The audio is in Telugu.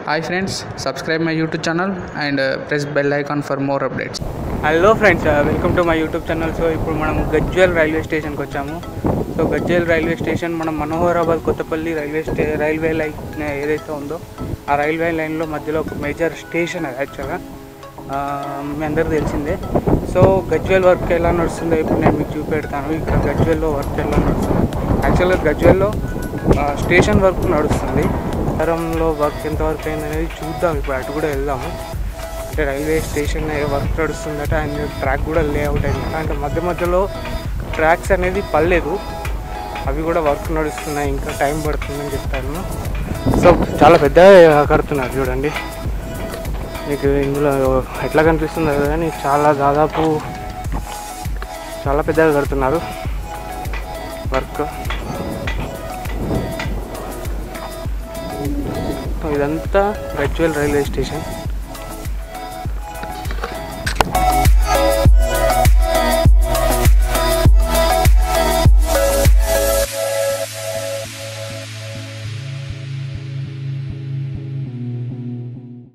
Hi friends, subscribe my YouTube channel and uh, press bell icon for more updates. Hello friends welcome to my YouTube channel so ఇప్పుడు మనం గజ్వేల్ రైల్వే స్టేషన్కి వచ్చాము సో గజ్వేల్ రైల్వే స్టేషన్ మనం మనోహరాబాద్ కొత్తపల్లి రైల్వే స్టే రైల్వే లైన్ ఏదైతే ఉందో ఆ రైల్వే లైన్లో మధ్యలో ఒక మేజర్ స్టేషన్ అది యాక్చువల్గా ఆ, మీ అందరికీ తెలిసిందే సో గజ్వేల్ వర్క్ ఎలా నడుస్తుందో ఇప్పుడు నేను మీకు చూపెడతాను ఇక్కడ గజ్వేల్లో వర్క్ ఎలా నడుస్తుంది యాక్చువల్గా గజ్వేల్లో ఆ, స్టేషన్ వర్క్ నడుస్తుంది తరంలో వర్క్ ఎంతవరకు అయింది అనేది చూద్దాం ఇప్పుడు అటు కూడా వెళ్దాము అంటే రైల్వే స్టేషన్ వర్క్ నడుస్తుందట అండ్ ట్రాక్ కూడా లేఅవుట్ అయిందట అంటే మధ్య మధ్యలో ట్రాక్స్ అనేది పర్లేదు అవి కూడా వర్క్ నడుస్తున్నాయి ఇంకా టైం పడుతుందని చెప్తాను సో చాలా పెద్దగా కడుతున్నారు చూడండి మీకు ఇందులో ఎట్లా కనిపిస్తుందో కానీ చాలా దాదాపు చాలా పెద్దగా కడుతున్నారు వర్క్ ఇదంతా గజ్వేల్ రైల్వే స్టేషన్